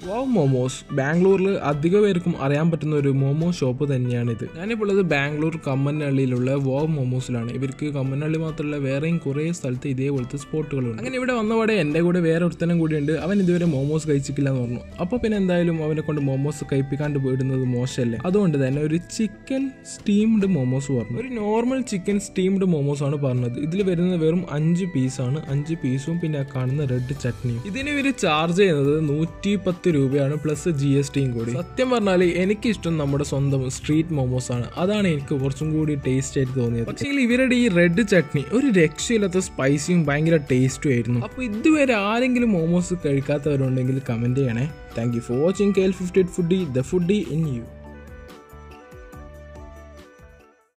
വാവ് മോമോസ് ബാംഗ്ലൂരിൽ അധിക പേർക്കും അറിയാൻ പറ്റുന്ന ഒരു മോമോ ഷോപ്പ് തന്നെയാണിത് ഞാനിപ്പോൾ ഉള്ളത് ബാംഗ്ലൂർ കമ്മനള്ളിയിലുള്ള വാവ് മോമോസിലാണ് ഇവർക്ക് കമ്മനള്ളി മാത്രമല്ല വേറെയും കുറേ സ്ഥലത്ത് ഇതേപോലത്തെ സ്പോട്ടുകളുണ്ട് അങ്ങനെ ഇവിടെ വന്നപാടെ എൻ്റെ കൂടെ വേറെ ഒരുത്തനും കൂടിയുണ്ട് അവൻ ഇതുവരെ മോമോസ് കഴിച്ചിട്ടില്ല എന്ന് പറഞ്ഞു അപ്പോൾ പിന്നെ എന്തായാലും അവനെ കൊണ്ട് മോമോസ് കഴിപ്പിക്കാണ്ട് പോയിടുന്നത് മോശമല്ലേ അതുകൊണ്ട് തന്നെ ഒരു ചിക്കൻ സ്റ്റീംഡ് മോമോസ് പറഞ്ഞു ഒരു നോർമൽ ചിക്കൻ സ്റ്റീംഡ് മോമോസ് ആണ് പറഞ്ഞത് ഇതിൽ വരുന്നത് വെറും അഞ്ച് പീസാണ് അഞ്ച് പീസും പിന്നെ ആ കാണുന്ന റെഡ് ചട്നിയും ഇതിന് ഇവർ ചാർജ് ചെയ്യുന്നത് നൂറ്റി പത്ത് രൂപയാണ് പ്ലസ് ജി എസ് ടിയും കൂടി സത്യം പറഞ്ഞാൽ എനിക്കിഷ്ടം നമ്മുടെ സ്വന്തം സ്ട്രീറ്റ് മോമോസ് ആണ് അതാണ് എനിക്ക് കുറച്ചും കൂടി ടേസ്റ്റ് ആയിട്ട് തോന്നിയത് പക്ഷേ ഇവരുടെ ഈ റെഡ് ചട്നി ഒരു രക്ഷയില്ലാത്ത സ്പൈസിയും ഭയങ്കര ടേസ്റ്റും ആയിരുന്നു അപ്പോൾ ഇതുവരെ ആരെങ്കിലും മോമോസ് കഴിക്കാത്തവരുണ്ടെങ്കിൽ കമൻറ്റ് ചെയ്യണേ thank you for watching kel fifty foodie the foodie in U